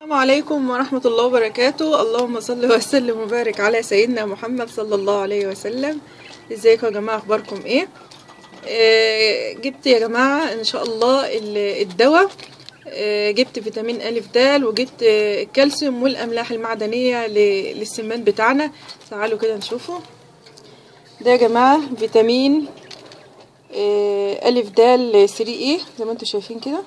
السلام عليكم ورحمة الله وبركاته اللهم صل وسلم وبارك على سيدنا محمد صلى الله عليه وسلم ازيكم يا جماعة اخباركم ايه آه جبت يا جماعة ان شاء الله ال- الدواء آه جبت فيتامين ألف دال وجبت آه، الكالسيوم والأملاح المعدنية ل- للسمان بتاعنا تعالوا كده نشوفه ده يا جماعة فيتامين آه ألف دال 3 ايه زي ما انتم شايفين كده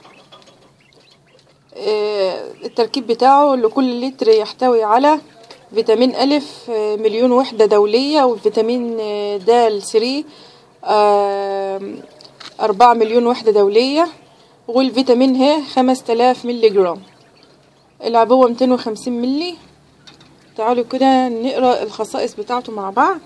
آه، التركيب بتاعه لكل لتر يحتوي على فيتامين ألف آه، مليون وحدة دولية وفيتامين آه، د 3 آه، أربعة مليون وحدة دولية والفيتامين ه خمس تلاف ملي جرام العبوة ميتين وخمسين ملي تعالوا كده نقرأ الخصائص بتاعته مع بعض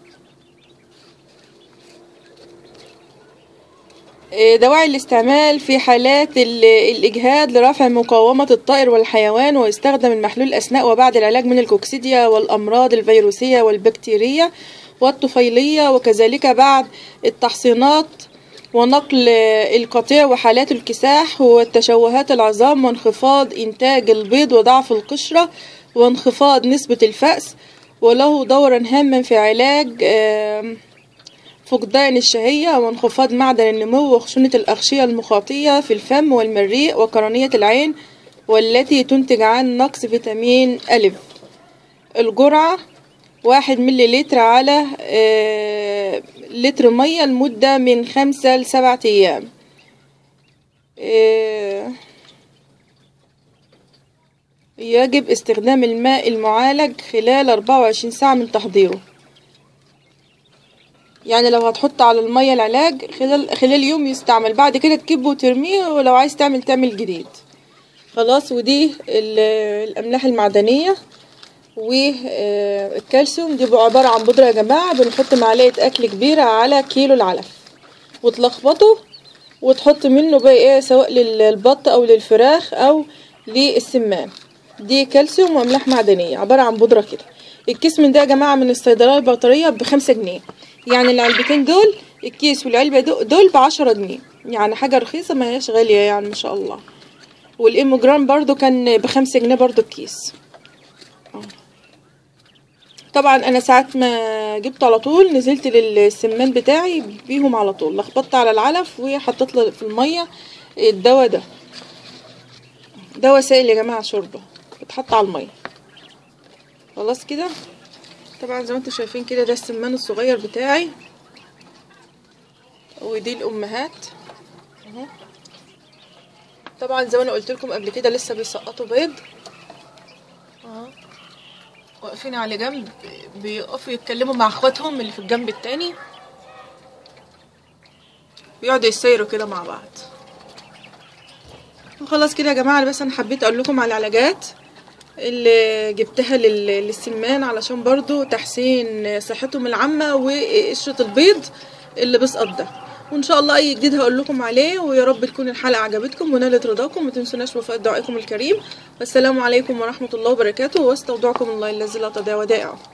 دواعي الاستعمال في حالات ال- الإجهاد لرفع مقاومة الطائر والحيوان ويستخدم المحلول أثناء وبعد العلاج من الكوكسيديا والأمراض الفيروسية والبكتيرية والطفيلية وكذلك بعد التحصينات ونقل القطيع وحالات الكساح والتشوهات العظام وانخفاض إنتاج البيض وضعف القشرة وانخفاض نسبة الفأس وله دورا هاما في علاج آم، فقدان الشهية وانخفاض معدل النمو وخشونة الأغشية المخاطية في الفم والمريء وقرنية العين والتي تنتج عن نقص فيتامين ألف الجرعة واحد ملي لتر على آه، لتر مية لمدة من خمسة لسبعة أيام آه، يجب استخدام الماء المعالج خلال 24 ساعة من تحضيره يعني لو هتحط على المية العلاج خلال خلال يوم يستعمل بعد كده تكبه وترميه ولو عايز تعمل تعمل جديد خلاص ودي ال- الأملاح المعدنية والكالسيوم دي بقى عبارة عن بودرة يا جماعة بنحط معلقة أكل كبيرة على كيلو العلف وتلخبطه وتحط منه بقى ايه سواء للبط أو للفراخ أو للسمان دي كالسيوم وأملاح معدنية عبارة عن بودرة كده الكيس من ده يا جماعة من الصيدلية البيطرية بخمسة جنيه يعني العلبتين دول الكيس والعلبة دو- دول بعشرة جنيه يعني حاجة رخيصة ما هياش غالية يعني ما شاء الله والإيموجرام برضو كان بخمسة جنيه برضو الكيس آه. طبعا انا ساعات ما جبت على طول نزلت للسمان بتاعي بيهم على طول لخبطت على العلف وحطيت له في الميه الدواء ده دواء سائل يا جماعه شوربه بتحط على الميه خلاص كده طبعا زي ما انتم شايفين كده ده السمان الصغير بتاعي ودي الامهات اهو طبعا زي ما انا قلت لكم قبل كده لسه بيسقطوا بيض اهو واقفين على جنب بيقفوا يتكلموا مع اخواتهم اللي في الجنب التاني بيقعدوا يسيروا كده مع بعض وخلاص كده يا جماعه أنا بس انا حبيت اقول لكم على العلاجات اللي جبتها لل- للسمان علشان برضو تحسين صحتهم العامة وقشرة البيض اللي بيسقط ده وان شاء الله اي جديد هقول لكم عليه ويا رب تكون الحلقة عجبتكم ونالت رضاكم ما تنسوناش وفاء دعائكم الكريم والسلام عليكم ورحمة الله وبركاته واستودعكم الله الذي لا تضيع ودائعه